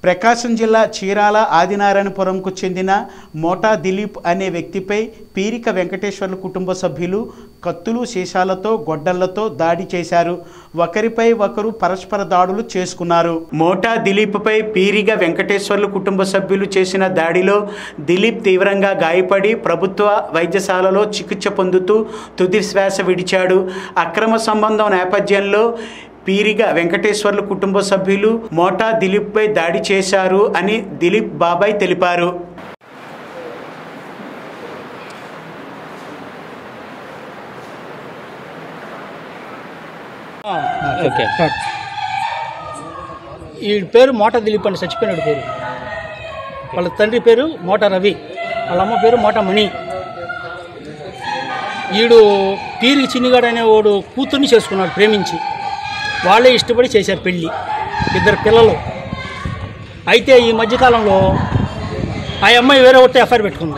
ప్రకాశం జిల్లా చీరాల ఆదినారాయణపురంకు చెందిన మోటా దిలీప్ అనే వ్యక్తిపై పీరిక వెంకటేశ్వర్ల కుటుంబ సభ్యులు కత్తులు సీసాలతో గొడ్డళ్లతో దాడి చేశారు ఒకరిపై ఒకరు పరస్పర దాడులు చేసుకున్నారు మోటా దిలీప్పై పీరిగ వెంకటేశ్వర్లు కుటుంబ సభ్యులు చేసిన దాడిలో దిలీప్ తీవ్రంగా గాయపడి ప్రభుత్వ వైద్యశాలలో చికిత్స పొందుతూ తుది శ్వాస విడిచాడు అక్రమ సంబంధం నేపథ్యంలో పీరిగ వెంకటేశ్వర్లు కుటుంబ సభ్యులు మోటా దిలీప్పై దాడి చేశారు అని దిలీప్ బాబాయ్ తెలిపారు ఓకే ఈ పేరు మోటా దిలీప్ అని చచ్చిపోయినాడు పేరు వాళ్ళ తండ్రి పేరు మోటా రవి వాళ్ళ అమ్మ పేరు మోటా మణి ఈడు పీరికి చిన్నిగాడు అనేవాడు కూతుర్ని చేసుకున్నాడు ప్రేమించి వాళ్ళే ఇష్టపడి చేశారు పెళ్ళి ఇద్దరు పిల్లలు అయితే ఈ మధ్యకాలంలో ఆ అమ్మాయి వేరే ఒకటి ఎఫ్ఐఆర్ పెట్టుకుంది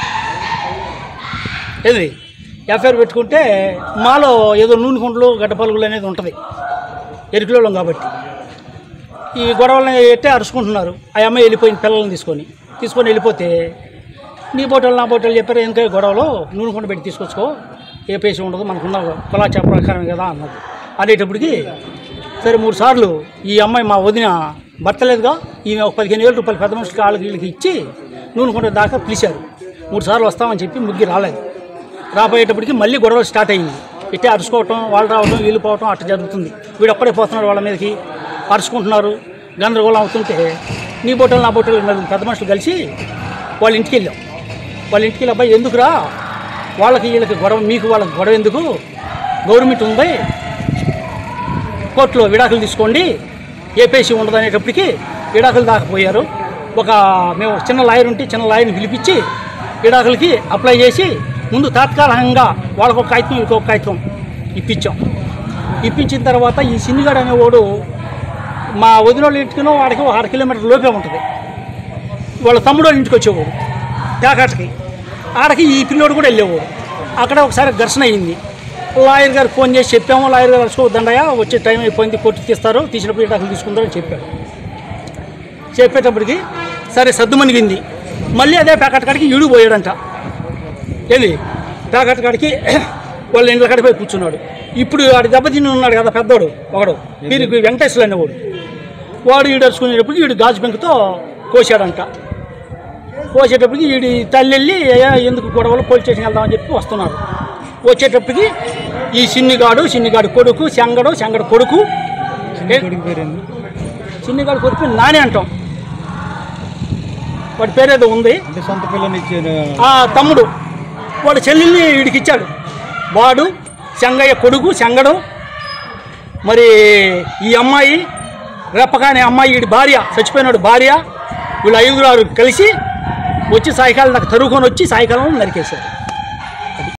ఏది ఎఫ్ఐఆర్ పెట్టుకుంటే మాలో ఏదో నూనె కుండలు గడ్డ పలుగులు అనేది ఉంటుంది ఎరుకులోళ్ళం కాబట్టి ఈ గొడవలని ఎట్టే అరుచుకుంటున్నారు ఆ అమ్మాయి వెళ్ళిపోయిన పిల్లల్ని తీసుకొని తీసుకొని వెళ్ళిపోతే నీ బోటలు నా బోటలు చెప్పారు ఇంకా గొడవలో నూనె కొండ పెట్టి తీసుకొచ్చుకో ఏ పేసి ఉండదు మనకున్న కులాచా ప్రకారం కదా అన్నది అనేటప్పటికి సరే మూడు సార్లు ఈ అమ్మాయి మా వదిన భర్త లేదుగా ఈమె ఒక పదిహేను వేల రూపాయలు పెద్ద మనుషులకి వాళ్ళకి వీళ్ళకి ఇచ్చి నూనె కొండ దాకా పిలిచారు మూడు సార్లు వస్తామని చెప్పి ముగ్గురు రాలేదు రాబోయేటప్పటికి మళ్ళీ గొడవలు స్టార్ట్ అయ్యింది ఇట్టే అరుచుకోవటం వాళ్ళు రావడం వీళ్ళు పోవటం అట్లా జరుగుతుంది వీడు ఒక్కడే పోతున్నాడు వాళ్ళ మీదకి అరుచుకుంటున్నారు గందరగోళం అవుతుంటే నీ బొట్టలు నా బొట్టలు నలుగురు పెద్ద మనుషులు కలిసి వాళ్ళ ఇంటికి వెళ్ళాం వాళ్ళ ఇంటికి వెళ్ళి అబ్బాయి ఎందుకురా వాళ్ళకి వీళ్ళకి గొడవ మీకు వాళ్ళకి గొడవ ఎందుకు గవర్నమెంట్ ఉంది కోర్టులో విడాకులు తీసుకోండి ఏ పేసి ఉండదు అనేటప్పటికి విడాకులు దాకపోయారు ఒక మేము చిన్న లాయర్ ఉంటే చిన్న లాయర్ని పిలిపించి విడాకులకి అప్లై చేసి ముందు తాత్కాలికంగా వాళ్ళకు ఒక కాగితం వీళ్ళకి ఒక కాగితం ఇప్పించాం ఇప్పించిన తర్వాత ఈ సిన్నిగాడు అనేవాడు మా వదిన వాళ్ళ ఇంటికినో వాడికి ఒక అర కిలోమీటర్ లోపే ఉంటుంది వాళ్ళ తమ్ముడు వాళ్ళ ఇంటికి వచ్చేవాడు తేకాటకి ఆడకి ఈ పిల్లోడు కూడా వెళ్ళేవాడు అక్కడ ఒకసారి ఘర్షణ అయింది లాయర్ గారికి ఫోన్ చేసి చెప్పాము లాయర్ గారు అరుచుకోవద్దండయ్య వచ్చే టైం అయిపోయింది కోర్టు తీస్తారు తీసినప్పుడు విడాకులు తీసుకుంటారని చెప్పారు చెప్పేటప్పటికి సరే సర్దు మనిగింది మళ్ళీ అదే ప్యాకెట్ కాడికి ఈడు పోయాడంట ఏంది ప్యాకెట్ కాడికి వాళ్ళ ఇంట్లో కాడికి పోయి కూర్చున్నాడు ఇప్పుడు వాడు దెబ్బతిని ఉన్నాడు కదా పెద్దోడు ఒకడు వీరికి వెంకటేశ్వరు అనేవాడు వాడు ఈడు అరుచుకునేటప్పటికి వీడు గాజు బెంకుతో కోసాడంట కోసేటప్పటికి వీడి తల్లి వెళ్ళి "అయ్యా, ఎందుకు గొడవలు పోలీస్ స్టేషన్ వెళ్దామని చెప్పి వస్తున్నారు వచ్చేటప్పటికి ఈ సిన్నిగాడు సిన్నిగాడు కొడుకు శంగడు శంగడు కొడుకు చిన్నిగాడు కొడుకు నాని అంటాం వాడి పేరేదో ఉంది అంటే సొంత పిల్లని ఇచ్చిన ఆ తమ్ముడు వాడు చెల్లెల్ని వీడికి ఇచ్చాడు వాడు శంగయ్య కొడుకు శంగడు మరి ఈ అమ్మాయి రెప్పకాని అమ్మాయి వీడి భార్య చచ్చిపోయినాడు భార్య వీళ్ళు ఐదుగురు ఆరు కలిసి వచ్చి సాయంకాలం నాకు తరువుకొని వచ్చి సాయంకాలం నరికేశారు